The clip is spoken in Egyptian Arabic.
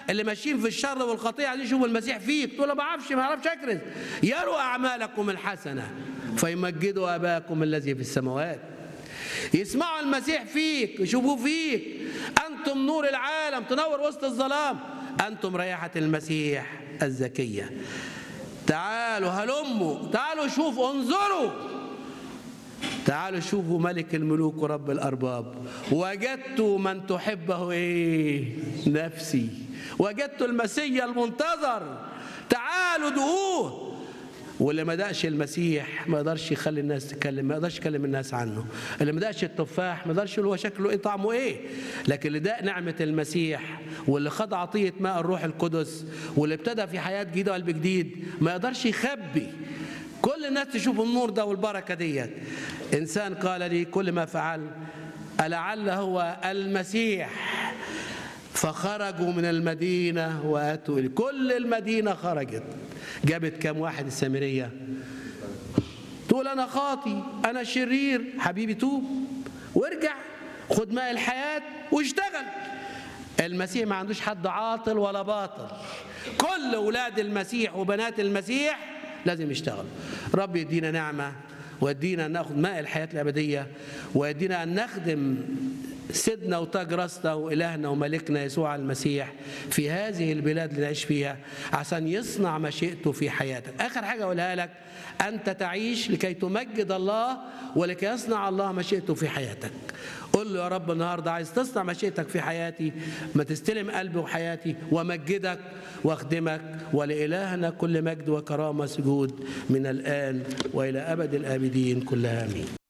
اللي ماشيين في الشر والخطيئه عايزين يشوفوا المسيح فيك تقول له ما اعرفش ما اعرفش اكرز يروا اعمالكم الحسنه فيمجدوا اباكم الذي في السماوات يسمعوا المسيح فيك يشوفوه فيك انتم نور العالم تنور وسط الظلام انتم ريحه المسيح الزكيه تعالوا هلموا تعالوا شوفوا انظروا تعالوا شوفوا ملك الملوك ورب الأرباب وجدت من تحبه إيه نفسي وجدت المسيا المنتظر تعالوا دقوه واللي ما دقش المسيح ما يقدرش يخلي الناس تتكلم ما يقدرش يكلم الناس عنه اللي ما دقش التفاح ما يقدرش يقول هو شكله ايه طعمه ايه لكن اللي دق نعمه المسيح واللي خد عطيه ماء الروح القدس واللي ابتدى في حياه جديده وقلب جديد ما يقدرش يخبي كل الناس تشوف النور ده والبركه ديت انسان قال لي كل ما فعل ألعل هو المسيح فخرجوا من المدينة وأتوا إليه كل المدينة خرجت جابت كام واحد السامرية تقول أنا خاطي أنا شرير حبيبي توب وارجع خد ماء الحياة واشتغل المسيح ما عندوش حد عاطل ولا باطل كل أولاد المسيح وبنات المسيح لازم يشتغلوا رب يدينا نعمة ويدينا أن ناخذ ماء الحياة الأبدية ويدينا أن نخدم سيدنا وتاج راسنا وإلهنا وملكنا يسوع المسيح في هذه البلاد اللي نعيش فيها عشان يصنع مشيئته في حياتك آخر حاجة أقولها لك أنت تعيش لكي تمجد الله ولكي يصنع الله مشيئته في حياتك قل له يا رب النهارده عايز تصنع مشيئتك في حياتي ما تستلم قلبي وحياتي وامجدك واخدمك ولإلهنا كل مجد وكرامة سجود من الآن وإلى أبد الآبدين كلها آمين